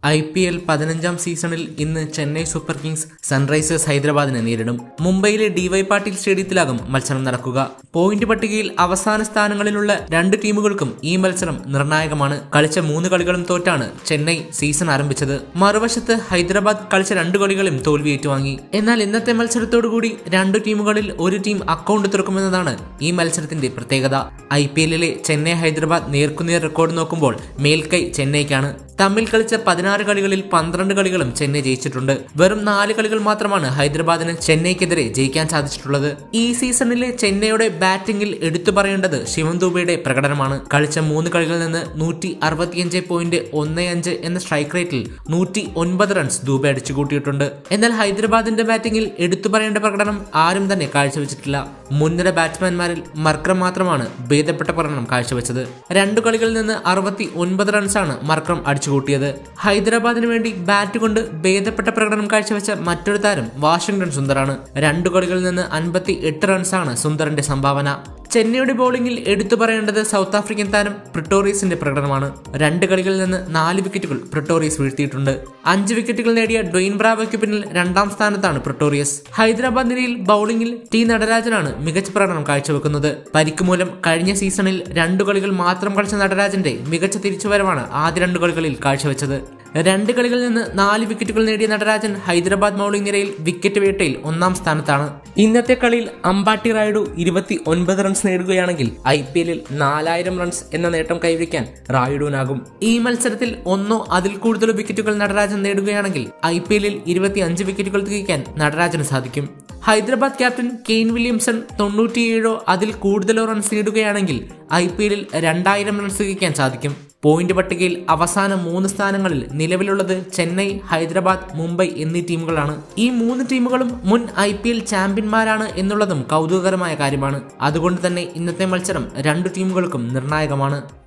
I P L പതിനഞ്ചാം സീസണിൽ ഇന്ന് ചെന്നൈ സൂപ്പർ കിങ്സ് സൺറൈസേഴ്സ് ഹൈദരാബാദിനെ നേരിടും മുംബൈയിലെ ഡിവൈ പാട്ടീൽ സ്റ്റേഡിയത്തിലാകും മത്സരം നടക്കുക പോയിന്റ് പട്ടികയിൽ അവസാന സ്ഥാനങ്ങളിലുള്ള രണ്ട് ടീമുകൾക്കും ഈ മത്സരം നിർണായകമാണ് കളിച്ച മൂന്ന് കളികളും തോറ്റാണ് ചെന്നൈ സീസൺ ആരംഭിച്ചത് മറുവശത്ത് ഹൈദരാബാദ് കളിച്ച രണ്ട് കളികളും തോൽവി ഏറ്റുവാങ്ങി എന്നാൽ ഇന്നത്തെ മത്സരത്തോടുകൂടി രണ്ടു ടീമുകളിൽ ഒരു ടീം അക്കൗണ്ട് തുറക്കുമെന്നതാണ് ഈ മത്സരത്തിന്റെ പ്രത്യേകത ഐ പി എല്ലിലെ ചെന്നൈ ഹൈദരാബാദ് നേർക്കുനേർ റെക്കോർഡ് നോക്കുമ്പോൾ മേൽക്കൈ ചെന്നൈക്കാണ് തമ്മിൽ കളിച്ച പതിനാറ് കളികളിൽ പന്ത്രണ്ട് കളികളും ചെന്നൈ ജയിച്ചിട്ടുണ്ട് വെറും നാല് കളികൾ മാത്രമാണ് ഹൈദരാബാദിന് ചെന്നൈക്കെതിരെ ജയിക്കാൻ സാധിച്ചിട്ടുള്ളത് ഈ സീസണിലെ ചെന്നൈയുടെ ബാറ്റിംഗിൽ എടുത്തു പറയേണ്ടത് ശിവൻ ദുബെയുടെ പ്രകടനമാണ് കളിച്ച മൂന്ന് കളികളിൽ നിന്ന് നൂറ്റി അറുപത്തിയഞ്ച് പോയിന്റ് ഒന്ന് അഞ്ച് എന്ന സ്ട്രൈക്ക് റേറ്റിൽ നൂറ്റി ഒൻപത് റൺസ് ദുബെ അടിച്ചുകൂട്ടിയിട്ടുണ്ട് എന്നാൽ ഹൈദരാബാദിന്റെ ബാറ്റിംഗിൽ എടുത്തു പറയേണ്ട പ്രകടനം ആരും തന്നെ കാഴ്ചവെച്ചിട്ടില്ല മുൻനിര ബാറ്റ്സ്മാൻമാരിൽ മർക്രം മാത്രമാണ് ഭേദപ്പെട്ട പ്രകടനം കാഴ്ചവെച്ചത് രണ്ടു കളികളിൽ നിന്ന് അറുപത്തി ഒൻപത് റൺസാണ് മർക്രം അടിച്ചുകൂട്ടിയത് ഹൈദരാബാദിന് വേണ്ടി ബാറ്റ് കൊണ്ട് ഭേദപ്പെട്ട പ്രകടനം കാഴ്ചവെച്ച മറ്റൊരു താരം വാഷിംഗ്ടൺ സുന്ദറാണ് രണ്ടു കളികളിൽ നിന്ന് അൻപത്തി എട്ട് റൺസാണ് സുന്ദറിന്റെ സംഭാവന ചെന്നൈയുടെ ബൗളിംഗിൽ എടുത്തു പറയേണ്ടത് സൗത്ത് ആഫ്രിക്കൻ താരം പ്രിട്ടോറിയസിന്റെ പ്രകടനമാണ് രണ്ട് കളികളിൽ നിന്ന് നാല് വിക്കറ്റുകൾ പ്രിട്ടോറിയസ് വീഴ്ത്തിയിട്ടുണ്ട് അഞ്ച് വിക്കറ്റുകൾ നേടിയ ഡൊയിൻ ബ്രാവോയ്ക്ക് പിന്നിൽ രണ്ടാം സ്ഥാനത്താണ് പ്രിട്ടോറിയസ് ഹൈദരാബാദ് നിരയിൽ ബൗളിംഗിൽ ടി നടരാജനാണ് മികച്ച പ്രകടനം കാഴ്ചവെക്കുന്നത് പരിക്ക് മൂലം കഴിഞ്ഞ സീസണിൽ രണ്ടു കളികൾ മാത്രം കളിച്ച നടരാജന്റെ മികച്ച തിരിച്ചുവരവാണ് ആദ്യ രണ്ട് കളികളിൽ കാഴ്ചവെച്ചത് രണ്ട് കളികളിൽ നിന്ന് നാല് വിക്കറ്റുകൾ നേടിയ നടരാജൻ ഹൈദരാബാദ് ബൗളിംഗ് നിരയിൽ വിക്കറ്റ് വേട്ടയിൽ ഒന്നാം സ്ഥാനത്താണ് ഇന്നത്തെ കളിയിൽ അമ്പാട്ടി റായിഡു ഇരുപത്തി ഒൻപത് റൺസ് നേടുകയാണെങ്കിൽ ഐ പി എല്ലിൽ നാലായിരം റൺസ് എന്ന നേട്ടം കൈവരിക്കാൻ റായിഡുവിനാകും ഈ മത്സരത്തിൽ ഒന്നോ അതിൽ കൂടുതലോ വിക്കറ്റുകൾ നടരാജൻ നേടുകയാണെങ്കിൽ ഐ പി എല്ലിൽ ഇരുപത്തി അഞ്ച് വിക്കറ്റുകൾ തികയ്ക്കാൻ നടരാജന് സാധിക്കും ഹൈദരാബാദ് ക്യാപ്റ്റൻ കെയ്ൻ വില്യംസൺ തൊണ്ണൂറ്റിയേഴോ അതിൽ കൂടുതലോ റൺസ് നേടുകയാണെങ്കിൽ ഐ പി എല്ലിൽ രണ്ടായിരം റൺസ് തികയ്ക്കാൻ സാധിക്കും പോയിന്റ് പട്ടികയിൽ അവസാന മൂന്ന് സ്ഥാനങ്ങളിൽ നിലവിലുള്ളത് ചെന്നൈ ഹൈദരാബാദ് മുംബൈ എന്നീ ടീമുകളാണ് ഈ മൂന്ന് ടീമുകളും മുൻ ഐ പി എൽ ചാമ്പ്യന്മാരാണ് എന്നുള്ളതും കൗതുകകരമായ കാര്യമാണ് അതുകൊണ്ട് തന്നെ ഇന്നത്തെ മത്സരം രണ്ടു ടീമുകൾക്കും നിർണായകമാണ്